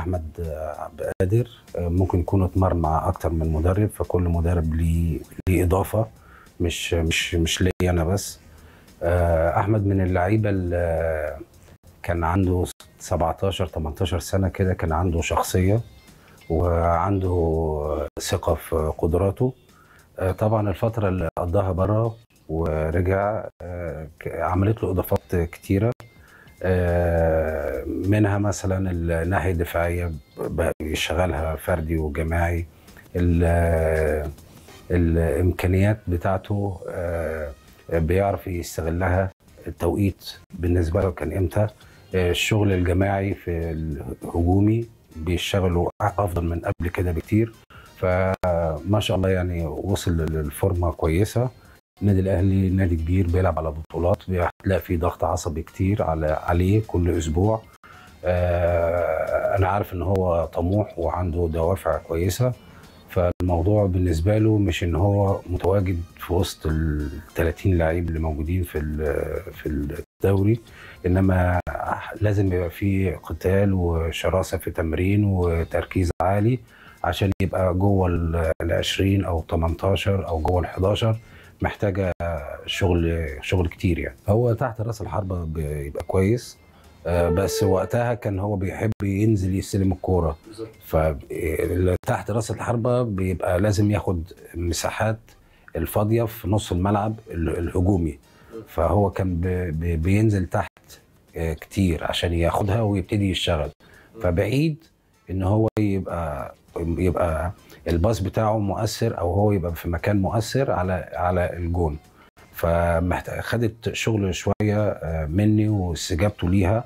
احمد عبد القادر ممكن يكون اتمرن مع اكتر من مدرب فكل مدرب ليه ليه اضافه مش مش مش ليا انا بس احمد من اللعيبه اللي كان عنده 17 18 سنه كده كان عنده شخصيه وعنده ثقه في قدراته طبعا الفتره اللي قضاها بره ورجع عملت له اضافات كتيره منها مثلا الناحيه الدفاعيه بيشغلها فردي وجماعي الامكانيات بتاعته بيعرف يستغلها التوقيت بالنسبه له كان امتى الشغل الجماعي في الهجومي بيشتغلوا افضل من قبل كده بكتير فما شاء الله يعني وصل للفورمه كويسه النادي الاهلي نادي كبير بيلعب على بطولات هتلاقي فيه ضغط عصبي كتير على عليه كل اسبوع آه انا عارف ان هو طموح وعنده دوافع كويسه فالموضوع بالنسبه له مش ان هو متواجد في وسط ال 30 لعيب اللي موجودين في في الدوري انما لازم يبقى فيه قتال وشراسه في تمرين وتركيز عالي عشان يبقى جوه ال 20 او 18 او جوه ال 11 محتاجه شغل شغل كتير يعني هو تحت راس الحربه بيبقى كويس بس وقتها كان هو بيحب ينزل يستلم الكوره فتحت راس الحربه بيبقى لازم ياخد مساحات الفاضيه في نص الملعب الهجومي فهو كان بينزل تحت كتير عشان ياخدها ويبتدي يشتغل فبعيد ان هو يبقى يبقى الباص بتاعه مؤثر او هو يبقى في مكان مؤثر على على الجون فخدت شغل شويه مني واستجابته ليها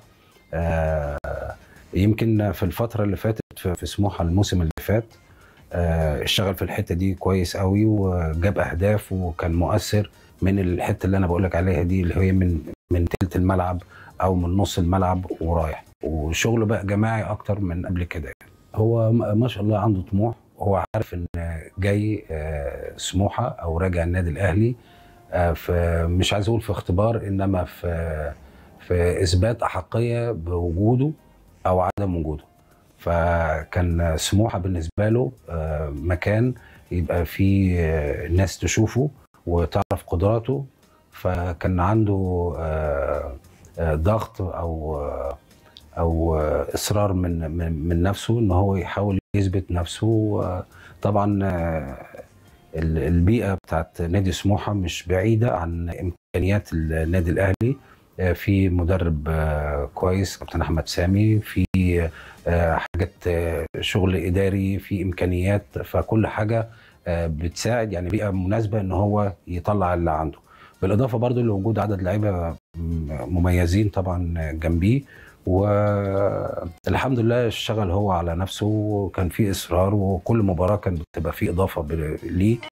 يمكن في الفتره اللي فاتت في سموحه الموسم اللي فات اشتغل في الحته دي كويس قوي وجاب اهداف وكان مؤثر من الحته اللي انا بقول لك عليها دي اللي هي من من تلت الملعب او من نص الملعب ورايح وشغله بقى جماعي اكتر من قبل كده يعني. هو ما شاء الله عنده طموح هو عارف ان جاي سموحه او راجع النادي الاهلي مش عايز اقول في اختبار انما في في اثبات احقيه بوجوده او عدم وجوده فكان سموحه بالنسبه له مكان يبقى فيه الناس تشوفه وتعرف قدراته فكان عنده ضغط او او اصرار من من نفسه ان هو يحاول يثبت نفسه طبعا البيئه بتاعت نادي سموحه مش بعيده عن امكانيات النادي الاهلي في مدرب كويس كابتن احمد سامي في حاجات شغل اداري في امكانيات فكل حاجه بتساعد يعني بيئه مناسبه ان هو يطلع اللي عنده بالاضافه برضو لوجود عدد لعيبه مميزين طبعا جنبيه والحمد لله اشتغل هو على نفسه وكان في اصرار وكل مباراه كانت بتبقى في اضافه ليه